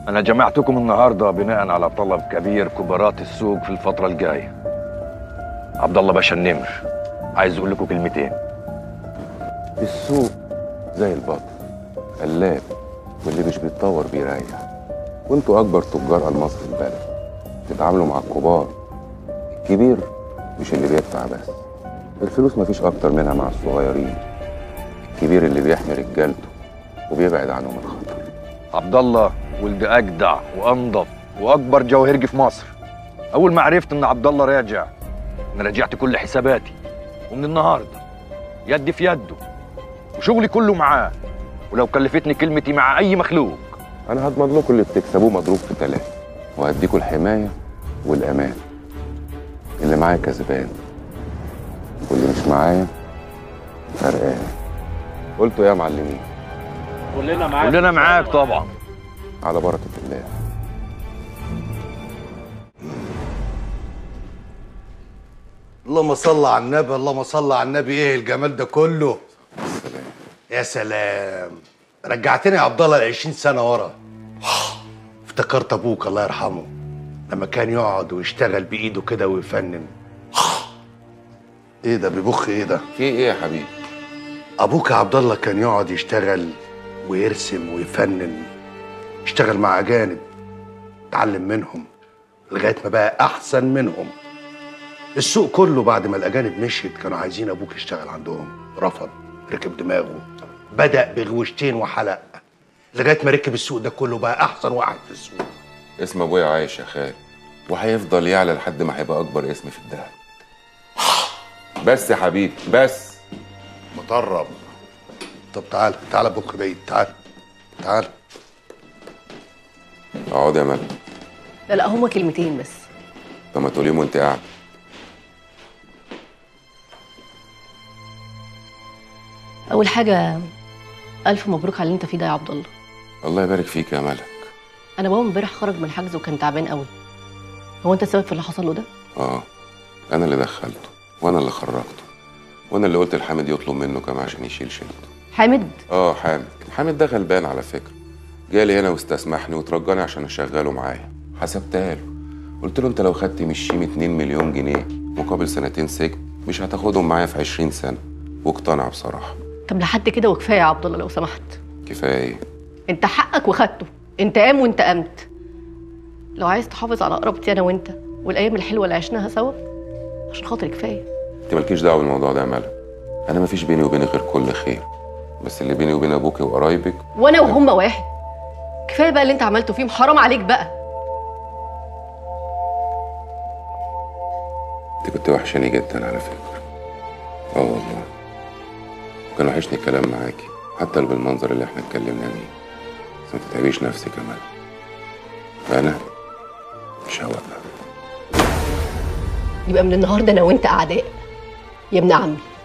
أنا جمعتكم النهاردة بناء على طلب كبير كبارات السوق في الفترة الجاية عبد الله باشا النمر عايز أقول لكم كلمتين السوق زي البطل قلاب واللي مش بيتطور بيريح وانتوا اكبر تجار الماس في البلد تتعاملوا مع الكبار الكبير مش اللي بيدفع بس الفلوس مفيش اكتر منها مع الصغيرين الكبير اللي بيحمي رجالته وبيبعد عنهم الخطر عبد الله ولد أجدع وأنظف وأكبر جوهرجي في مصر أول ما عرفت إن عبد الله راجع أنا راجعت كل حساباتي ومن النهاردة يدي في يده وشغلي كله معاه ولو كلفتني كلمتي مع أي مخلوق انا هضمن لكم اللي بتكسبوه مضروب في ثلاثة وهديكوا الحماية والامان اللي معايا كسبان واللي مش معايا فرقان قلتوا يا معلمين كلنا معاك كلنا معاك طبعا على بركة الله اللهم صل على النبي اللهم صل على النبي ايه الجمال ده كله سلام يا سلام رجعتني يا عبد الله ل 20 سنه ورا افتكرت ابوك الله يرحمه لما كان يقعد ويشتغل بايده كده ويفنن ايه ده بيبخ ايه ده في ايه يا حبيبي ابوك يا عبد الله كان يقعد يشتغل ويرسم ويفنن يشتغل مع اجانب اتعلم منهم لغايه ما بقى احسن منهم السوق كله بعد ما الاجانب مشيت كانوا عايزين ابوك يشتغل عندهم رفض ركب دماغه بدا بغوشتين وحلق لغايه ما ركب السوق ده كله بقى احسن واحد في السوق اسم ابويا عايش يا خال وهيفضل يعلى لحد ما هيبقى اكبر اسم في الدهب بس يا حبيبي بس مطرب طب تعال تعال بكره بعيد تعال تعال اقعد يا ملك لا لا هما كلمتين بس طب ما تقوليهم وانت قاعد اول حاجه الف مبروك على اللي انت فيه ده يا عبد الله الله يبارك فيك يا ملك انا بابا امبارح خرج من الحجز وكان تعبان قوي هو انت السبب في اللي حصل له ده اه انا اللي دخلته وانا اللي خرجته وانا اللي قلت لحامد يطلب منه كام عشان يشيل شيلته حامد اه حامد حامد ده غلبان على فكره جالي هنا واستسمحني وترجاني عشان اشغله معايا حسبتها له قلت له انت لو خدت من الشيم 2 مليون جنيه مقابل سنتين سجن مش هتاخدهم معايا في 20 سنه واقتنع بصراحه طب لحد كده وكفايه يا عبد الله لو سمحت كفايه ايه انت حقك وخدته انت قام وانت قمت لو عايز تحافظ على قرابتي انا وانت والايام الحلوه اللي عشناها سوا عشان خاطري كفايه انت مالكيش دعوه بالموضوع ده يا ملك انا مفيش بيني وبينك غير كل خير بس اللي بيني وبين ابوك وقرايبك وانا وهم واحد كفايه بقى اللي انت عملته فيهم حرام عليك بقى انت كنت وحشاني جدا على فكره اه والله كان وحشني الكلام معاكي حتى لو بالمنظر اللي احنا اتكلمنا بيه بس ما تتعبيش نفسك يا ملك انا مش هوقف يبقى من النهارده انا وانت اعداء يا ابن عمي